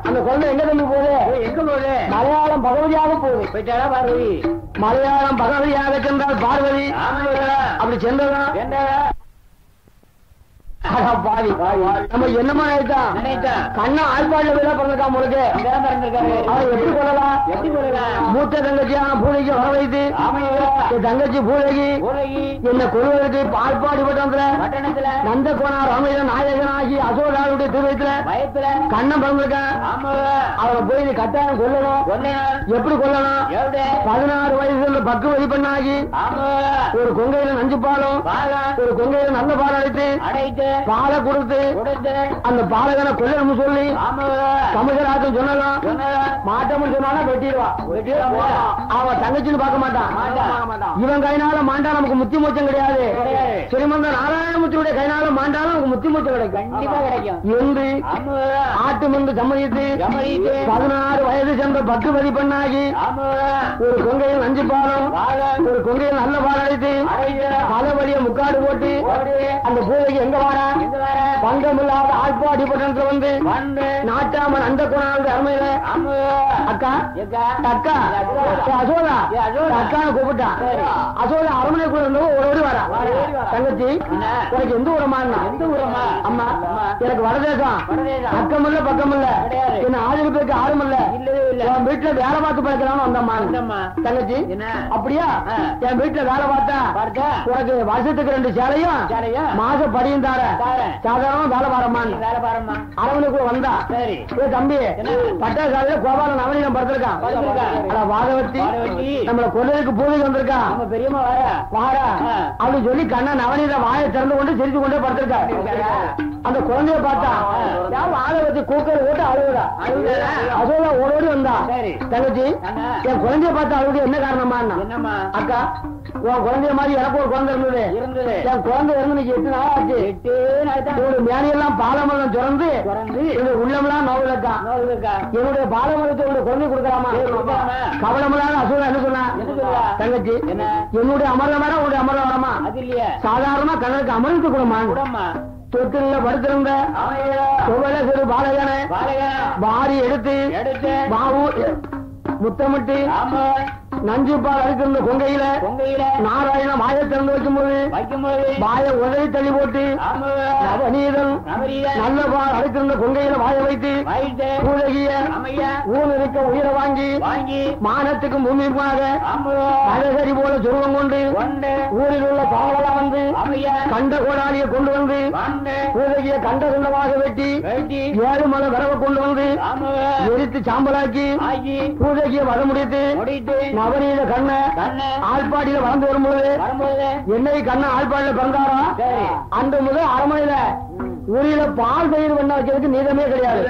அந்த குழந்தை எங்க தம்பி போகுது எங்க போகுது மலையாளம் பகவதியாக போகுது போயிட்டாளா பார்வதி மலையாளம் பகவதியாக சென்றால் பார்வதி ஆமா அப்படி சென்றதா என்ன அட பாவி நம்ம என்னமா நினைத்தான் நினைத்தான். கண்ணா ஆழ்பாடுல விழா பிறந்திருக்கான் முழுக்க இங்கதான் பிறந்திருக்காரு அவன் எப்படி கொள்ளலாம் எப்படி கொள்ளலாம்? மூத்த தங்கச்சியான பூனைக்கு வர வைத்து ஆமையா என் தங்கச்சி பூனைக்கு உலகி என்ன கொள்வதற்கு ஆழ்பாடி பட்டத்துல பட்டணத்துல நந்தகோணா ராமலிங்க நாயகனாகி அசோகாவுடைய திருவயத்துல பயத்துல கண்ணன் பிறந்திருக்கான் ஆமா அவனை போய் நீ கட்டாயம் கொல்லணும் கொல்லையார் எப்படி கொல்லணும் எവിടെ பதினாறு வயசுல பக்குவதி பண்ணாகி ஆமா ஒரு கொங்கையில நஞ்சு பாலும் பாலா ஒரு கொங்கையில நல்ல பால் அடித்து அடைத்து பாலை கொடுத்து கொடுத்து அந்த பாலகனை கொல்லணும்னு சொல்லி ஆமா தமிழராட்டம் சொன்னதும் சொன்னதா மாட்டோம்னு சொன்னாலும் வெட்டிடுவான் வெட்டிடுவான். அவன் தங்கச்சின்னு பார்க்க மாட்டான் மாட்டான். இவன் கைனால மாண்டா நமக்கு முத்தி மூச்சம் கிடையாது கிடையாது. ஸ்ரீமந்த நாராயணமூர்த்தியுடைய கைனால மாண்டாலும் நமக்கு முத்தி மூச்சம் கிடைக்கும் கண்டிப்பா கிடைக்கும் என்று ஆமா ஆட்டு மந்து சம்மதித்து சம்மதித்து. பதினாறு வயது சென்ற பக்குவதி பண்ணாகி ஆமா ஒரு கொங்கையில் அஞ்சு பாலம் பாலா ஒரு கொங்கையில் நல்ல பால் அடித்து அடைத்து பல வழிய முக்காடு போட்டு ஓடி அந்த பூவைக்கு எங்க வாரா எங்க வர பங்கமில்லாத ஆழ்பாடி பட்டணத்துல வந்து வந்து நாட்டாமன் அந்த கோணாவது அருமையில ஆமா அக்கா எக்கா அக்கா ஏ, அசோகா ஏ, அசோகா. அக்கான கூப்பிட்டான் சரி. அசோகா அரண்மனைக்குள்ள இருந்தவங்க ஒரு ஓடி வரா ஓடி வரா. தங்கச்சி என்ன? உனக்கு எந்த ஊரமா எந்த ஊரம்மா? அம்மா அம்மா. எனக்கு வடதேசம் வடதேசம். அக்கம் இல்ல பக்கம் இல்ல கிடையாது. என்ன ஆளுக்கு பேருக்கு ஆளும் இல்ல இல்லவே இல்ல உன் வீட்டுல வேலை பார்த்து பார்க்கலாம்னு வந்தம்மா வந்தம்மா. தங்கச்சி என்ன? அப்படியா ஆ. என் வீட்டுல வேலை பார்த்தா பார்த்தா உனக்கு வருஷத்துக்கு ரெண்டு சேலையும் சேலையும் மாச படியும் தார தாரேன். சாதாரண வேலை நீ பாரம்மான்னு வேலை பாரும்மா அரவணைக்குள்ள வந்தா சரி ஏ தம்பி என்ன? பட்டாசாலையில கோபாலன் அவனிடம் படுத்திருக்கான் படுத்திருக்கான். அட வாதவத்தி வாதவத்தி. நம்மள கொள்ளைக்கு பூமிக்கு வந்திருக்கான் நம்ம பெரியம்மா வர வாடா ஆ. அப்படின்னு சொல்லி கண்ணன் நவநீத வாயை திறந்து கொண்டு சிரிச்சு கொண்டே படுத்திருக்காரு படுத்திருக்காரா? அந்த குழந்தைய பார்த்தா ஆ. ஏன் வாதவத்தி கூக்கர் ஓட்டு அழுகுதா அழுகுதா? அசோகா ஓடோடி வந்தா சரி. தங்கச்சி அண்ணா. என் குழந்தைய பார்த்து அழுகுது என்ன காரணமா என்னம்மா அக்கா உன் குழந்தைய மாதிரி எனக்கு ஒரு குழந்தை இருந்தது இருந்தது என் குழந்தை இருந்து இன்னைக்கு எட்டு நாள் ஆச்சு எட்டு நாள் தான் என்னுடைய மேனையெல்லாம் பாலமரம் திறந்து திறந்து என்னுடைய உள்ளமெல்லாம் நோவிலக்கான் நோய் இருக்கா என்னுடைய பாலமரத்தை உங்களுடைய குழந்தை கொடுக்கலாமா ஏய், கொடுக்கலாமா? கவலமில்லாத அசூரா என்ன சொன்னா என்ன சொல்லுவா? தங்கச்சி என்ன? என்னுடைய அமர்ந்த வேற உங்களுடைய அமர்ந்த வரமா அது இல்லையா சாதாரணமா கண்ணனுக்கு அமர்ந்து கொடுமா கூடம்மா தொட்டில படுத்திருந்த சுவல சிறு பாலகனை பாலகா வாரி எடுத்து எடுத்து மாவு முத்தமிட்டு ஆமா நஞ்சு பால் அடித்திருந்த கொங்கையில பொங்கையில நாராயண மாய திறந்து வைக்கும்போது வைக்கும்போது வாய உதவி தள்ளி போட்டு ஆமா நவநீதன் நவரீத நல்ல பால் அடித்திருந்த கொங்கையில வாய வைத்து வயிற்று பூலகிய அமையா ஊன் இருக்க உயிரை வாங்கி வாங்கி மானத்துக்கும் பூமிக்குமாக ஆமா அழகரி போல சுருவம் கொண்டு கொண்டு ஊரில் உள்ள பாவலா வந்து அமையா கண்ட கோடாலியை கொண்டு வந்து வந்து பூதகிய கண்ட கண்டமாக வெட்டி வெட்டி ஏழு மலை விரவ கொண்டு வந்து ஆமா எரித்து சாம்பலாக்கி ஆகி பூதகிய வர முடித்து முடித்து நவநீத கண்ண கண்ணு ஆழ்பாடியில வளர்ந்து வரும்போது வரும்போது என்னை கண்ண ஆழ்பாடியில பிறந்தாரா சரி. அன்று முதல் அரமனையில ஊரில பால் தயிர் பண்ண வைக்கிறதுக்கு நீதமே கிடையாது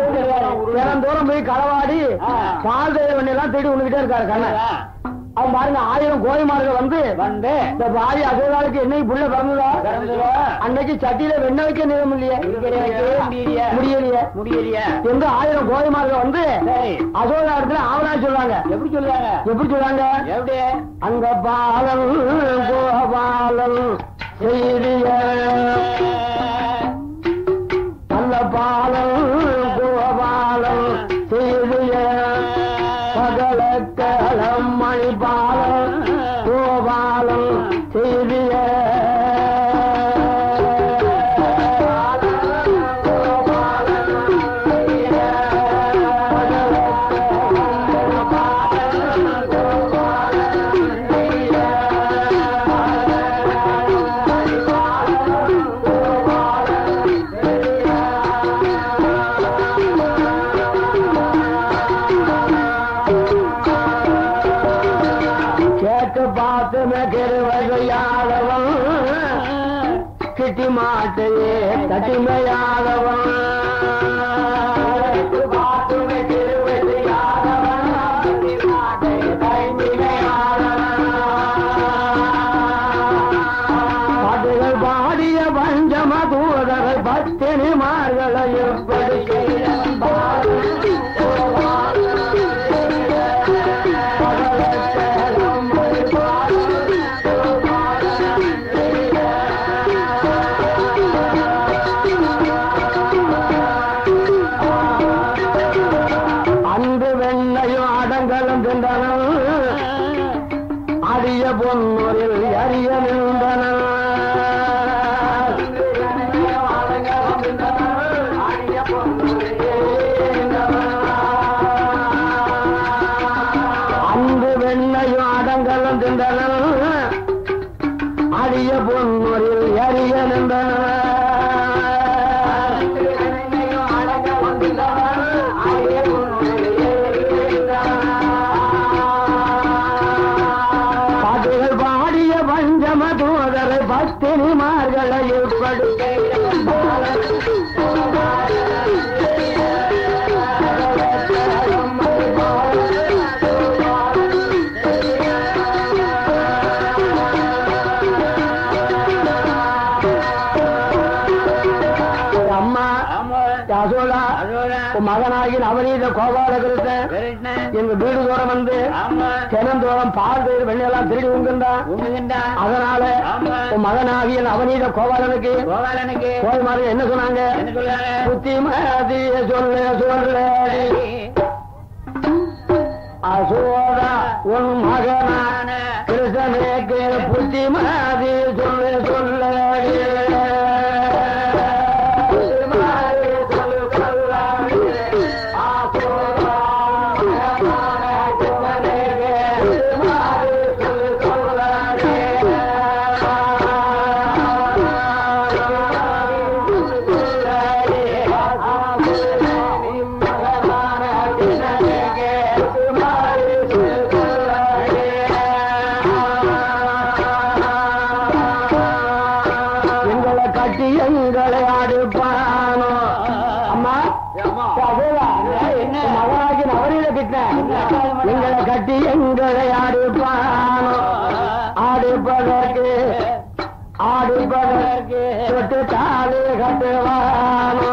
தினந்தோறும் போய் களவாடி ஆ. பால் தயிர் பண்ணி எல்லாம் தேடி உண்டுகிட்டே இருக்காரு கண்ணன் அவன் பாருங்க ஆயிரம் கோழிமார்கள் வந்து வந்து இந்த பாரி அசோகாலுக்கு என்னைக்கு புள்ள பிறந்ததா பிறந்ததா? அன்னைக்கு சட்டியில வெண்ணெய் வைக்க நேரம் இல்லையே முடியலையே. முடியலையே முடியலையா எங்க ஆயிரம் கோழிமார்கள் வந்து சரி அசோகா இடத்துல ஆவலா சொல்றாங்க எப்படி சொல்லுவாங்க எப்படி சொல்றாங்க எப்படி அங்க பாலன் கோபாலன் செய்திய நல்ல பாலன் கோபாலன் செய்திய பகலக்கலம் மணி பாலன் கோபாலன் செய்திய கேட்டு பார்த்து மெகிருவகையாளவன் கிட்டி மாட்டையே தட்டிமையாளவன் பார்த்து மெகிருவகையாளவன் கிட்டி மாட்டையே தட்டிமையாளவன் பாட்டுகள் பாடிய பஞ்சம தூதரை பத்தினி மார்களை எப்படி செய்தவன் பாரு. பகலக்கலம் மணி பாலன் பொன்னூரில் அறிய நின்றனர் அன்பு வெண்ணையும் அடங்கலம் தின்றனர் அரிய பொன்னூரில் அறிய நின்றனர் பாட்டுகள் பாடிய பஞ்சம தூதரை பத்தினிமார்களை அம்மா யசோதா உன் மகனாகி நவநீத கோபாலகிருஷ்ணன் எங்க வீடு தூரம் வந்து தினந்தோறும் பால் தயிர் வெண்ணெல்லாம் திருடி உங்குந்தான் அதனால உன் மகனாகிய நவநீத கோபாலனுக்கு கோய்மார்கள் என்ன சொன்னாங்க புத்தி மாதிய சொல்ல சொல்ல அசோதா உன் மகனான கிருஷ்ணனுக்கு புத்தி மாதிரி சொல்ல சொல்ல எங்களை கட்டி எங்களை அடுப்பானோ அம்மா அதேதா, உன் மகனாகி நவரியில கிட்டேன் எங்களை கட்டி எங்களை அடுப்பானோ ஆடுப்பதற்கு ஆடுப்பதற்கு தொட்டு தாலி கட்டுவானோ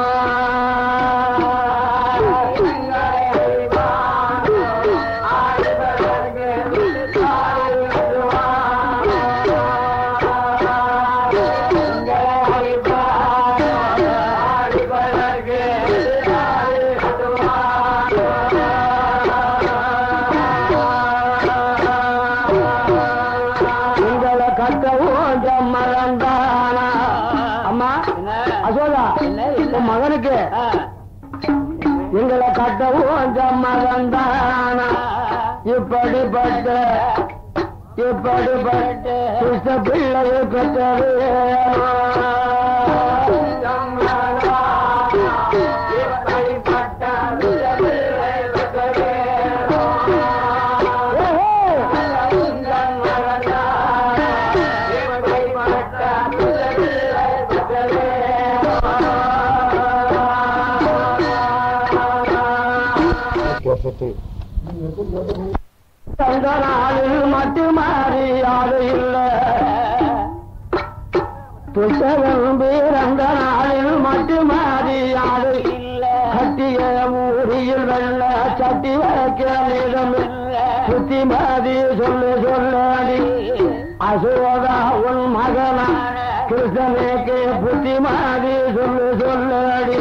உங்களை கட்டவும் மறந்தானா அம்மா அசோதா உன் மகனுக்கு எங்களை கட்டவும் மறந்தானா இப்படிப்பட்ட இப்படிப்பட்ட கிருஷ்ண பிள்ளையை பெற்றது அந்த நாளில் மட்டும் மாறியாது இல்லை புத்தகம் பிறந்த நாளில் மட்டும் மாறியாது இல்லை கட்டிய மூடியில் வெள்ள சட்டி வைக்க நிலம் சுத்தி மாதி சொல்லு சொல்லாடி அசோதா உன் மகனா கிருஷ்ணனுக்கு புத்தி மாதி சொல்லு சொல்லாடி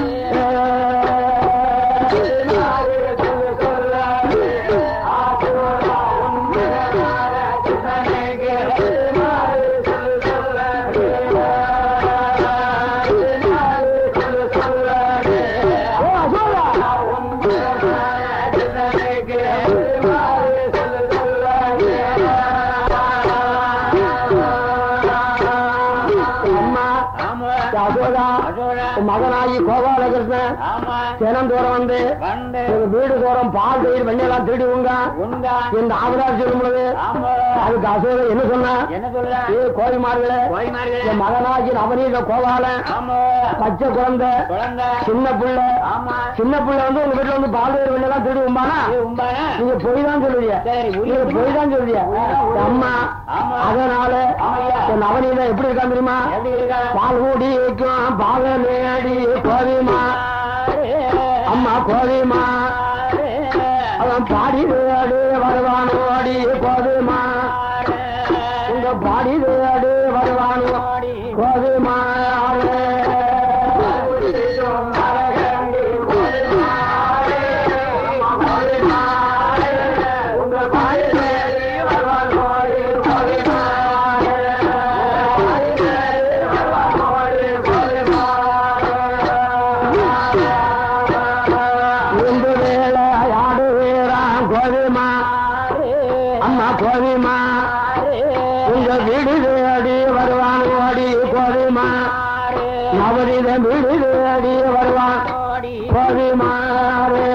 ஓ, அசோகா! அம்மா யசோதா உன் மகனாகி கோபாலகிருஷ்ணன் தினந்தோறும் வந்து எங்க வீடு தோறும் பால் தயிர் வெண்ணெல்லாம் திருடி உங்க இந்த ஆவராஜ் சொல்லும் பொழுது அதுக்கு அசோகா என்ன சொன்னா என்ன சொல்ற ஏ கோழிமார்களே கோழிமார்களே. என் மகனாகி நவநீத கோபாலன் ஆமா பச்சை குழந்தை குழந்தை சின்ன பிள்ளை ஆமா சின்ன பிள்ளை வந்து உங்க வீட்டுல வந்து பால் தயிர் வெண்ணெல்லாம் திருடி உம்பானா இது உண்மைதானே? நீங்க பொய் தான் சொல்லுவீங்க சரி, உண்மை நீங்க பொய் தான் சொல்லுவீங்க உண்மை. அம்மா ஆமா. அதனால ஆமாய்யா. என் நவநீதம் எப்படி இருக்கான் தெரியுமா எப்படி இருக்கா? பால் கூடி வைக்கும் பால நேடி கோவிமா அம்மா கோவிமா அவன் பாடி வேடு வருவான் ஓடி கோவிமா உங்க பாடி வேடு வருவான் ஓடி கோவிமா உங்க பாடி வேடு வருவான் ஓடி கோவிமா கோவிமா உங்க வீடு தேடி வருவான் ஓடி கோவிமா நவநீத வீடு தேடி வருவான் கோவிமாரே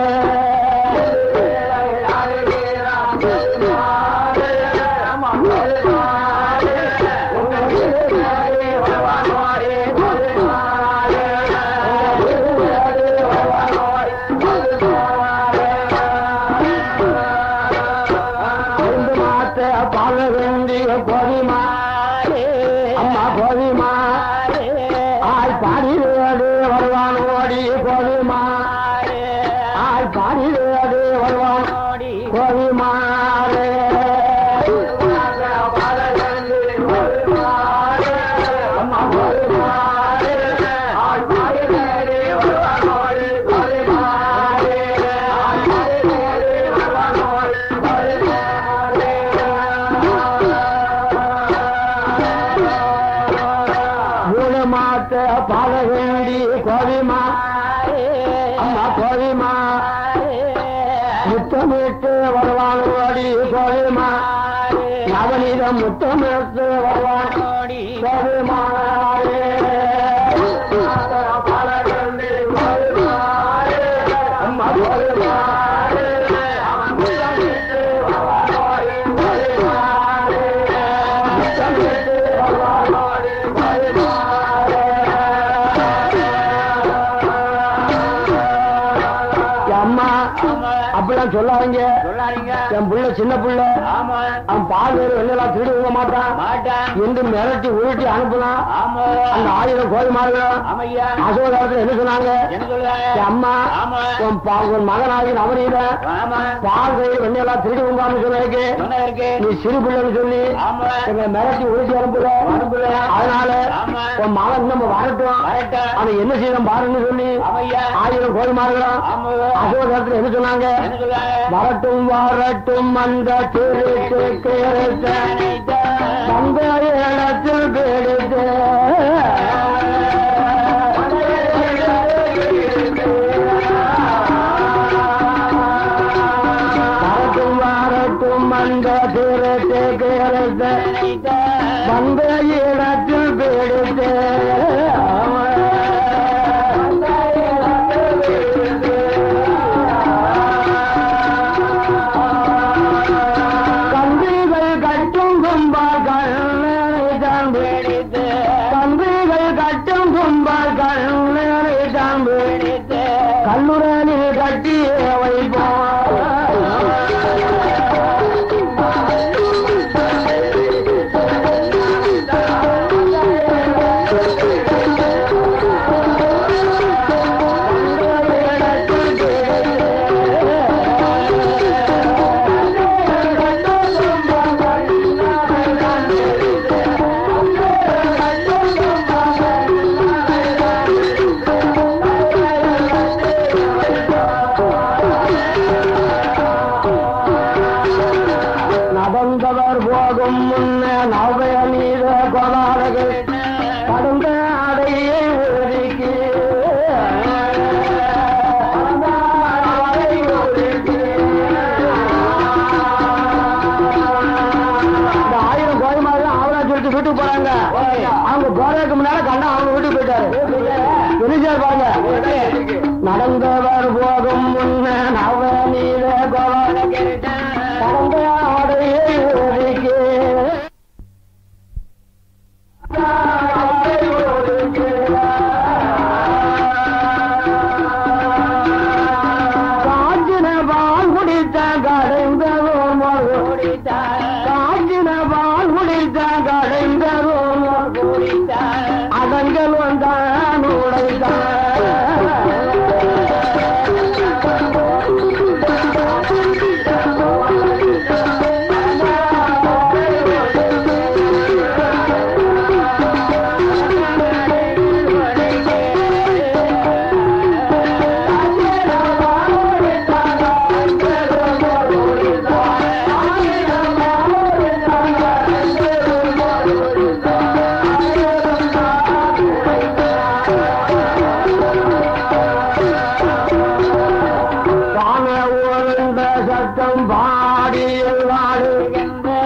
ரெண்டு மாத்த பால வேண்டிய கோவிமா அம்மா கோவிமா ஆய் பாடி வேடு வருவான் ஓடி கோவிமா ஆய் பாடி வேடு வருவான் கோவிமாரே அம்மா கோவிமாரே ஆய் பாடி வேடு வருவான் ஓடி கோவிமாரே ஆய் பாடி வேடு வருவான் ஓடி மூணு மாத்த பாட வேண்டி கோவிமா அம்மா கோவிமா முத்தமிட்டு வருவான் ஓடி கோவிமா நவநீதம் முத்தமிட்டு வருவான் கோவிமா அம்மா கோவிமா அம்மா அப்படிலாம் சொல்லாதீங்க என் புள்ள சின்ன புள்ள அவன் பால் வேறு வெள்ளெல்லாம் திருடி விட மாட்டான் என்று மிரட்டி உருட்டி அனுப்புனான் அந்த ஆயிரம் கோயில் மாறுகளும் அசோகத்தில் என்ன சொன்னாங்க என் அம்மா உன் பா- உன் மகனாகி நவநீத பால் வேறு வெண்ணெல்லாம் திருடி உங்கான்னு சொன்னதுக்கு நீ சிறு பிள்ளைன்னு சொல்லி எங்களை மிரட்டி உருட்டி அனுப்புற அதனால உன் மகன் நம்ம வரட்டும் அவன் என்ன செய்யணும் பாருன்னு சொல்லி ஆயிரம் கோயில் மாறுகளும் அசோகத்தில் என்ன சொன்னாங்க வரட்டும் வரட்டும் அந்த திருட்டு கேரத்த வந்த இடத்தில் பிடித்து வரட்டும் வரட்டும் அந்த திருட்டு கேரத்த வந்த இடத்தில் பிடித்து கம்பிகள் கட்டும் கும்பார்கள் கம்பிகள் கட்டும் கும்பார்கள் கல்லுரலில் கட்டி நடந்தவர் போகும் முன்ன நவய மீத கொலாடகள் கடந்த அடையை ஒதுக்கி இந்த ஆயிரம் கோயமாரி ஆவரா சொல்லிட்டு வீட்டுக்கு போறாங்க அவங்க போறதுக்கு முன்னால கண்டா அவங்க வீட்டுக்கு போயிட்டாரு என்ன பாருங்க நடந்தவர் போகும் முன்ன நவநீத கோலாட கடந்த ஆடையை ஒதுக்கி காஞ்சின பால் குடித்த கடைந்தரும் காஞ்சின பால் குடித்த கடைந்தரும் அதங்கள் வந்தான் பான உழந்த சத்தம் பாடி எல்லாடு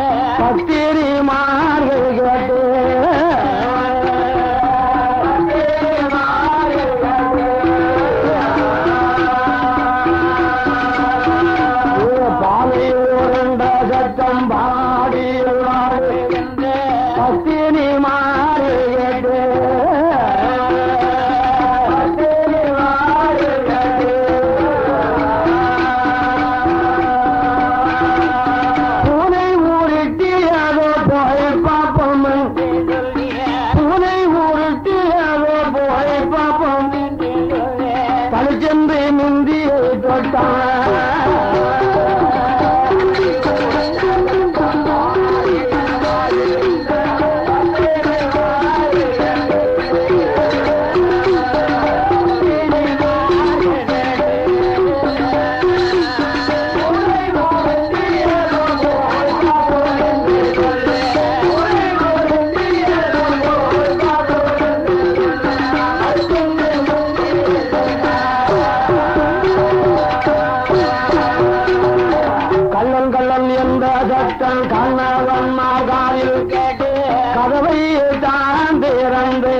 கள்ளன் கள்ளன் என்ற சட்டம் கண்ணவன் மாகாலில் கேட்டு கதவை தான் திறந்து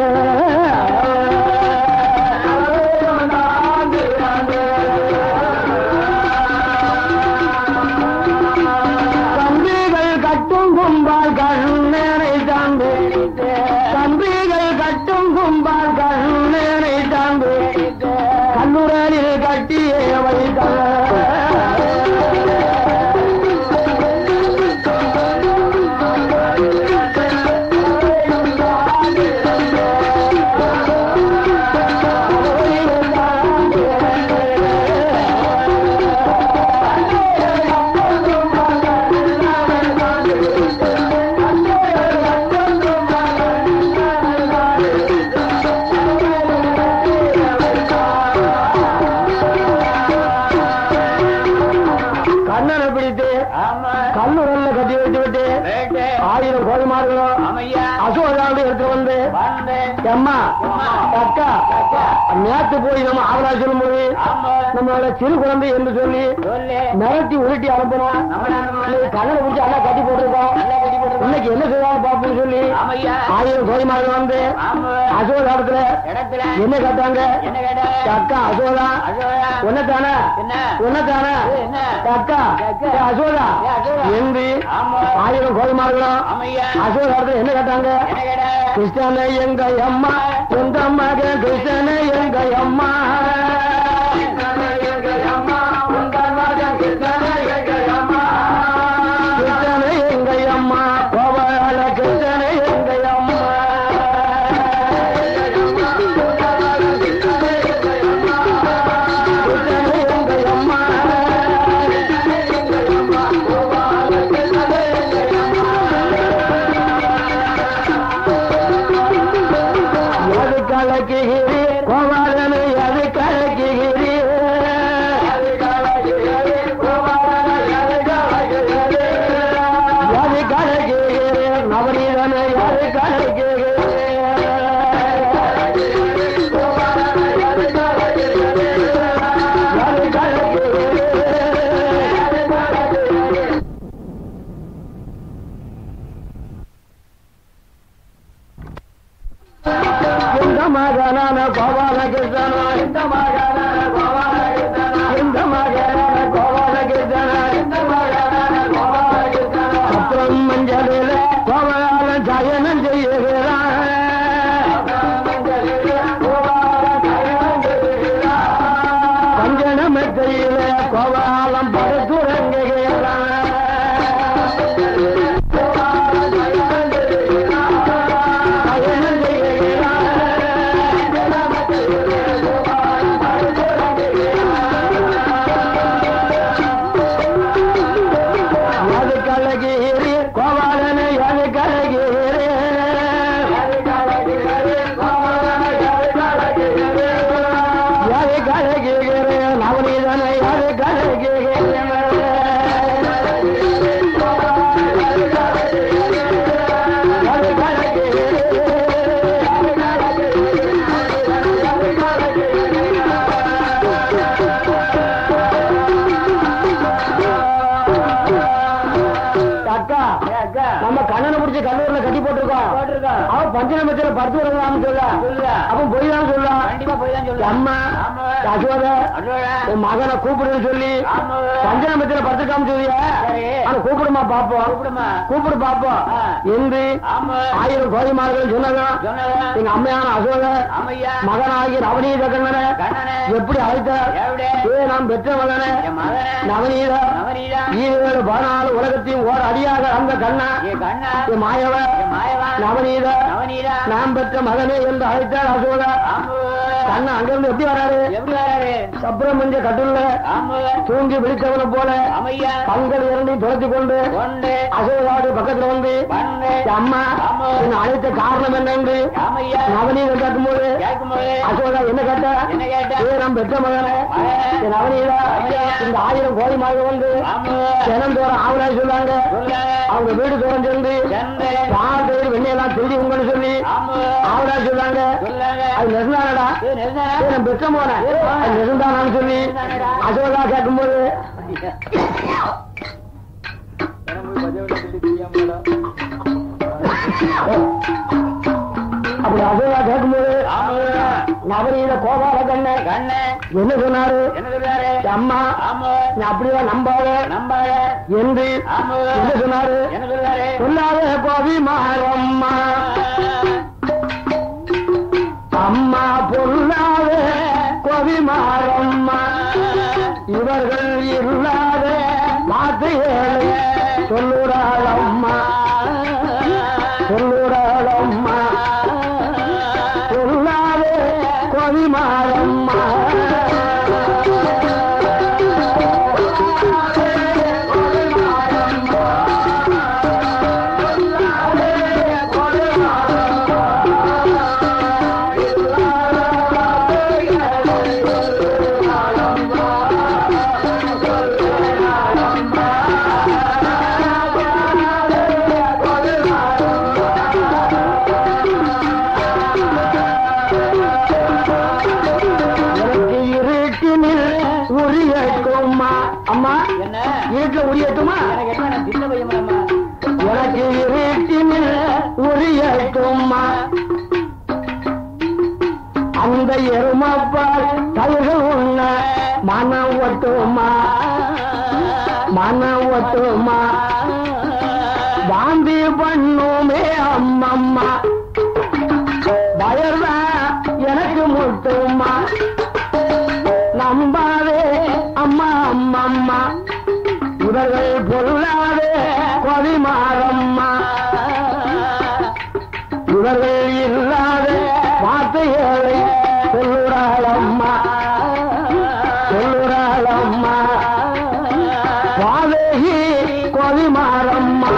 தம்பிகள் கட்டும் கும்பால் கண்ணனை தாண்டு தம்பிகள் கட்டும் கும்பால் கண்ணனை தாண்டு கண்ணுரலில் கட்டியே வைத்தார் கண்ணனை பிடித்து ஆமா கல்லுரல்ல கட்டி வைத்து விட்டு ரைட்டு ஆயிரம் கோழிமார்களும் ஆமையா அசோகாண்டு எடுத்து வந்து வந்து அம்மா அக்கா அக்கா. நேத்து போய் நம்ம ஆவலா சொல்லும்போது ஆமா நம்மளோட சிறு குழந்தை என்று சொல்லி சொல்லு மிரட்டி உருட்டி அனுப்பணும் நம்ம நாம இன்னைக்கு கண்ணனை பிடிச்சி அண்ணா கட்டி போட்டிருக்கோம் நல்லா கட்டி போட்டுருக்கோம். இன்னைக்கு என்ன செய்வாங்க பாப்போம்னு சொல்லி ஆமையா ஆயிரம் கோழிமார்கள் வந்து ஆமா அசோகாடத்துல இடத்துல என்ன கேட்டாங்க என்ன கேட்ட அக்கா அசோகா அசோகா உன்னதானே என்ன உன்னதானே என்ன அக்கா அக்கா. ஏ அசோகா ஏ அசோகா. என்று ஆமா ஆயிரம் கோழிமார்களும் ஆமையா அசோகாடத்துல என்ன கேட்டாங்க என்ன கேட்ட கிருஷ்ணனை எங்க அம்மா எங்க மகன் கிருஷ்ணனை எங்க அம்மா கிருஷ்ணனை எங்க அம்மா கோபால கிருஷ்ணனை எங்க அம்மா கிருஷ்ணனை எங்க அம்மா எது கலக்குகிறீர் கோபாலனை எது கலக்குகிறீர் எது கலக்குகிறீர் நவநீதனை எது கலக்குகிறீர் எது கலக்குகிறீர் இந்த மகனான கோபாலகிருஷ்ணனா இந்த மகனான கோபாலகிருஷ்ணனா இந்த மகனான கோபாலகிருஷ்ணனா இந்த மகனான கோபாலகிருஷ்ணனா அப்புறம் மஞ்சளில் கோபால ஜயனம் செய்யுகிறான் கஞ்சன மெத்தையில கோபாலம் படுத்துறங்குகிறான் அது கலகிரி கோபாலனை அது கலகிரி அது கலகிரி நவநீதனை அது கலகிரி அது அக்கா அக்கா நம்ம கண்ணனை பிடிச்சி கல்லூரில கட்டி போட்டிருக்கோம் போட்டிருக்கோம். அவன் பஞ்சநமத்தில் படுத்து வரலாம்னு சொல்ல சொல்லுடா. அவன் போய் தான் சொல்ல கண்டிப்பா போய் தான் சொல்லு அம்மா ஆமா. அசோத அசோகா. உன் மகனை கூப்பிடுன்னு சொல்லி ஆமா. பஞ்சநமத்தில் படுத்துக்காம சொல்லிய சரி. அவனை கூப்பிடுமா பாப்போம் கூப்பிடுமா. கூப்பிடு பாப்போம் ஆ. என்று ஆமா ஆயிரம் கோழிமார்கள் சொன்னதும் சொன்னதா எங்க அம்மையான அசோக ஆமையா மகனாகி நவநீத கண்ணனை கண்ணனே எப்படி அழைத்தார் எப்படி ஏ நாம் பெற்ற மகனே என் மகனே நவநீத நவரீதா ஈரேழு பதினாலு உலகத்தையும் ஓர் அடியாக அந்த கண்ணா என் கண்ணா என் மாயவ என் மாயவா நவநீத நவநீதா நாம் பெற்ற மகனே என்று அழைத்தார் அசோக ஆமா கண்ணன் அங்க இருந்து எப்படி வராரு எப்படி வராரு சப்ரமஞ்ச கட்டுல ஆமா தூங்கி விழித்தவன போல அமையா கண்கள் இரண்டையும் துரத்தி கொண்டு ஒன்று அசோகாடு பக்கத்துல வந்து பன்னு அம்மா ஆமா. என்னை அழைத்த காரணம் என்னன்னு ஆமையா நவநீதம் கேட்கும்போது கேட்கும்போது அசோகா என்ன கேட்ட என்ன கேட்ட? ஏ நம் பெற்ற மகனே மகனே. என் நவநீதா ஐயா. இந்த ஆயிரம் கோடி மாதிரி வந்து ஆமா தினந்தோறும் ஆவலாய் சொன்னாங்க சொல்லுங்க அவங்க வீடு தோறும் சென்று சென்று பால் தயிர் வெண்ணெயெல்லாம் திருடி உங்கன்னு சொல்லி ஆமா ஆவலாய் சொன்னாங்க சொல்லுங்க அது நெருந்தானடா இது நெருந்தானா? நான் பெற்ற போன அது நெருந்தானான்னு சொல்லி அசோகா கேட்கும்போது அப்படி அசோகா கேட்கும்போது ஆமா நவநீத கோபால கண்ணன் கண்ணு என்ன சொன்னாரு என்ன சொல்றாரு அம்மா ஆமா நீ அப்படிதான் நம்பாத நம்பாத என்று ஆமா என்ன சொன்னாரு என்ன சொல்றாரு சொல்லாத கோபி மாறம்மா அம்மா பொல்லாத கோபி மாறம்மா இவர்கள் இல்லாத வார்த்தைகளை சொல்லுறாள் அம்மா சொல்லுறாள் அம்மா சொல்லாத கோபி மாறம்மா எனக்கு இருட்டினில் உரியட்டுமா அம்மா என்ன இருட்டில் உரியட்டுமா எனக்கு என்ன நான் சின்ன பையன் மேடமா எனக்கு இருட்டினில் உரியட்டுமா அந்த எருமப்பால் தயிர்கள் உண்ண மனம் ஒட்டுமா மனம் ஒட்டுமா வாந்தி பண்ணுமே அம்மம்மா பயர்தா எனக்கு முட்டுமா நம்பாதே அம்மா அம்மம்மா இவர்கள் பொருளாதே கொடிமாறம்மா இவர்கள் இல்லாத வார்த்தைகளை சொல்லுறாளம்மா சொல்லுறாளம்மா வாதேகி கொடிமாறம்மா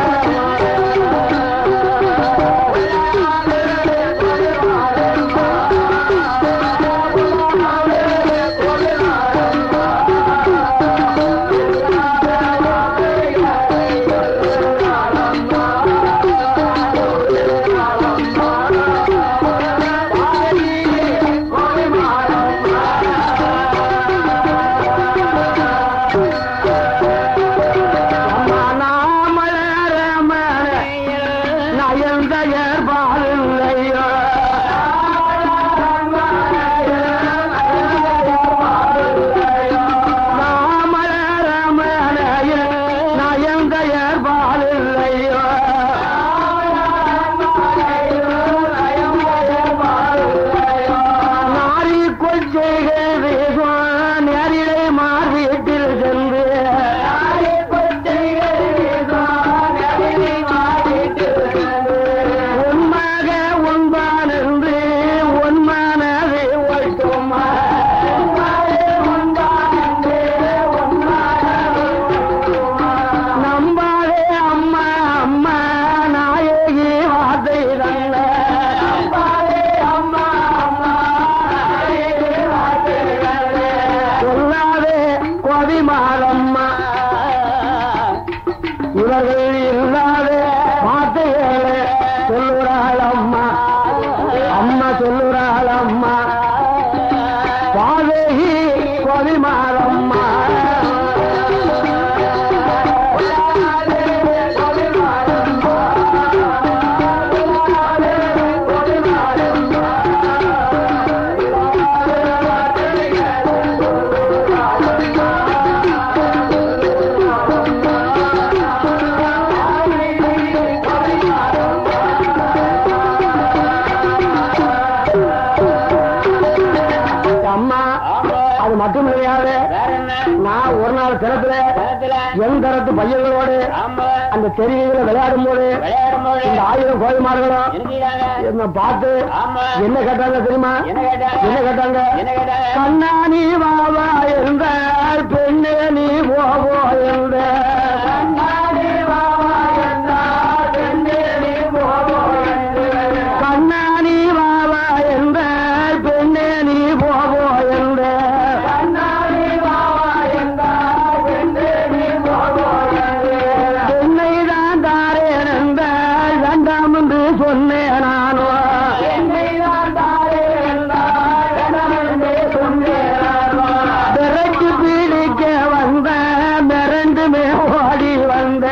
அம்மா நாமலரமண நயந்தயர் பாலில்லையோ நாமலரமணைய நயந்தயர் பாலில்லையோ நாரி கொச்சைகள் வேகம் நேரிலே மார் வீட்டில் சென்று உன்மாக உண்பான் என்று உன்மானது ஒட்டுமா நம்பாதே அம்மா அம்மா நாயகி வார்த்தை தந்த சொல்லாதே கொடி மாறம்மா இவர்கள் இல்லாத வார்த்தைகளை சொல்லுறாள் அம்மா அம்மா சொல்லுறாள் அம்மா பாதகி கொடி மாறம்மா மறுநாள் தினத்துல கிணத்துல என் தரத்து பையன்களோடு ஆமா அந்த தெருவில விளையாடும் போது விளையாடும் போது இந்த ஆயிரம் கோயில்மார்களும் இருக்கிறாங்க என்ன பார்த்து ஆமா என்ன கேட்டாங்க தெரியுமா என்ன கேட்டாங்க என்ன கேட்டாங்க என்ன கேட்டாங்க கண்ணா நீ வாவா இருந்த பெண்ணே நீ போவோ இருந்த கண்ணா நீ வாவா இருந்த பெண்ணே நீ போவோ இருந்த பெண்ணை தான் தாரேன் என்ற வேண்டாம் என்று சொன்னேன் நானோ விரட்டு பீடிக்க வந்த மிரண்டுமே ஓடி வந்த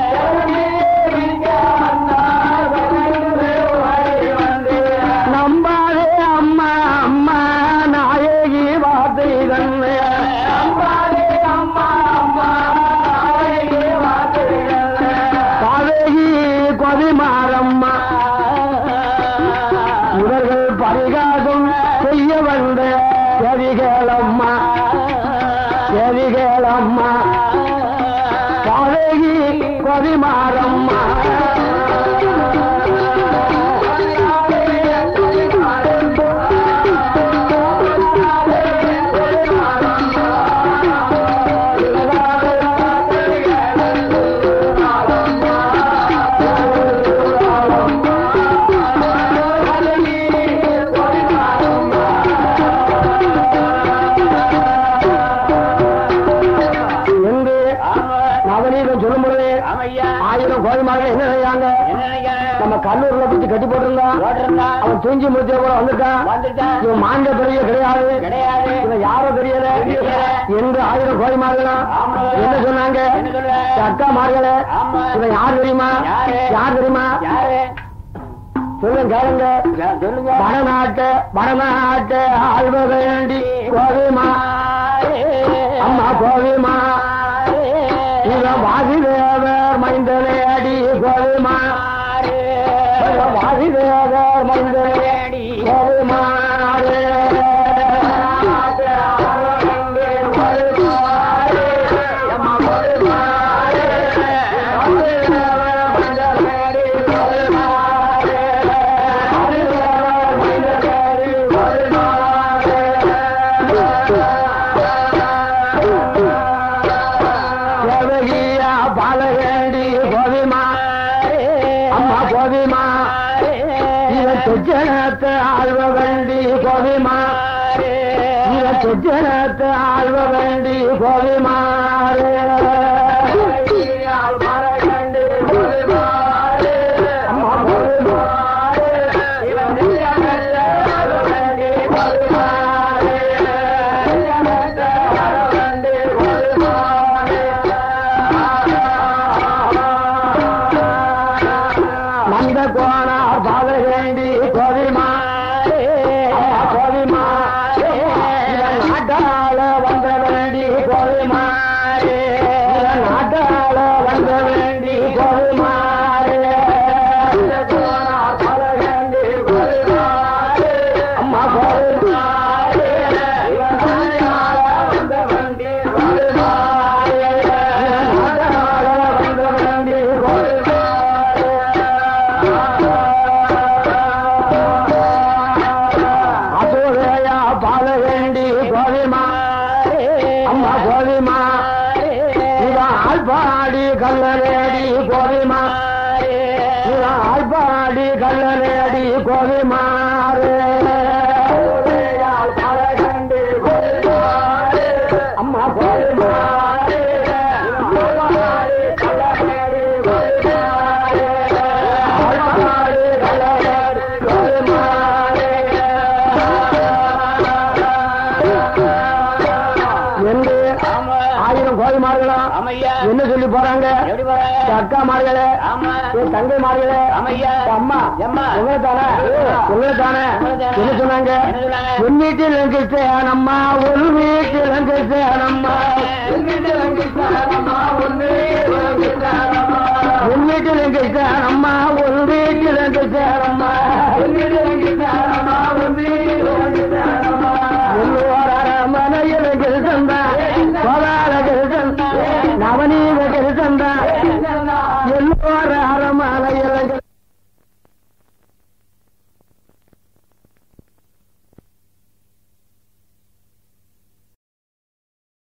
நம்பாதே அம்மா அம்மா நாயகி வார்த்தை தன்னை காவேரி கொதிமாரம்மா இவர்கள் பரிகாசம் செய்ய வந்த செவிகளம்மா செவிகளம்மா காவேரி கொதிமாரம்மா என்று ஆமா நவநீதம் சொல்லும் பொழுது ஆமையா ஆயிரம் கோயில்மார்கள் என்ன செய்யாங்க என்ன நினைக்கிறாங்க நம்ம கல்லூரில பிடிச்சி கட்டி போட்டிருந்தான் போட்டிருந்தா அவன் தூஞ்சி முடிச்ச கூட வந்துட்டான் வந்துட்டான் இவன் மாண்ட பெரிய கிடையாது கிடையாது இவன் யாரோ தெரியல தெரியல. என்று ஆயிரம் கோயில்மார்களும் ஆமா. என்ன சொன்னாங்க என்ன சொல்ற? அக்கா மார்களே ஆமா. இவன் யார் தெரியுமா யாரு? யார் தெரியுமா யாரு சொல்லுங்க கேளுங்க சொல்லுங்க வடநாட்டு வடநாட்டு ஆழ்வ வேண்டி கோவிமா அம்மா கோவிமா இவன் வாதிதேவர் மைந்தனே அடி கோவிமா இவன் வாதிதேவர் மைந்தனே அடி கோவிமாறு தேவகியா பாலகேண்டி கோவிமா அம்மா கோவிமா இவன் துஜனத்து ஆழ்வ வேண்டி கோவிமா இவன் துஜனத்து ஆழ்வ வேண்டி கோவிமாறு அம்மா கோவிமாறு இவன் துஜனத்து ஆழ்வ வேண்டி கோவிமாறு மந்த கோணா பாத வேண்டி கோவிமா கோவிமா நாட்டாள வந்த வேண்டி கோவிமா நாட்டாள வந்த வேண்டி கோவிமா அம்மா கோவிமா அசுரையா பால வேண்டி கோவிமா அம்மா கோவிமா இவன் ஆழ்பாடி கல்லரேடி கோவிமா இவன் ஆழ்பாடி கல்லரேடி கோவிமாறு அம்மா கோவிமா ஆழ்பாடி கல்லரேடி கோவிமாறு என்று ஆமா ஆயிரம் கோயில்மார்களும் ஆமையா என்ன சொல்லி போறாங்க எப்படி போறாங்க என் அக்கா மார்களே ஆமா என் தங்கை மார்களே ஆமையா என் அம்மா எம்மா. உங்களை தானே உங்களை தானே உங்களைத்தானே. என்ன சொன்னாங்க என்ன சொன்னாங்க? என் வீட்டில் கிருஷ்ணம்மா ஒரு வீட்டில் கிருஷ்ணம்மா என் வீட்டில் கிருஷ்ணம்மா ஒரு வீட்டில் எல்லோர மனையில் கிருஷ்ணன் கோதால கிருஷ்ணன் ஒரு அறம்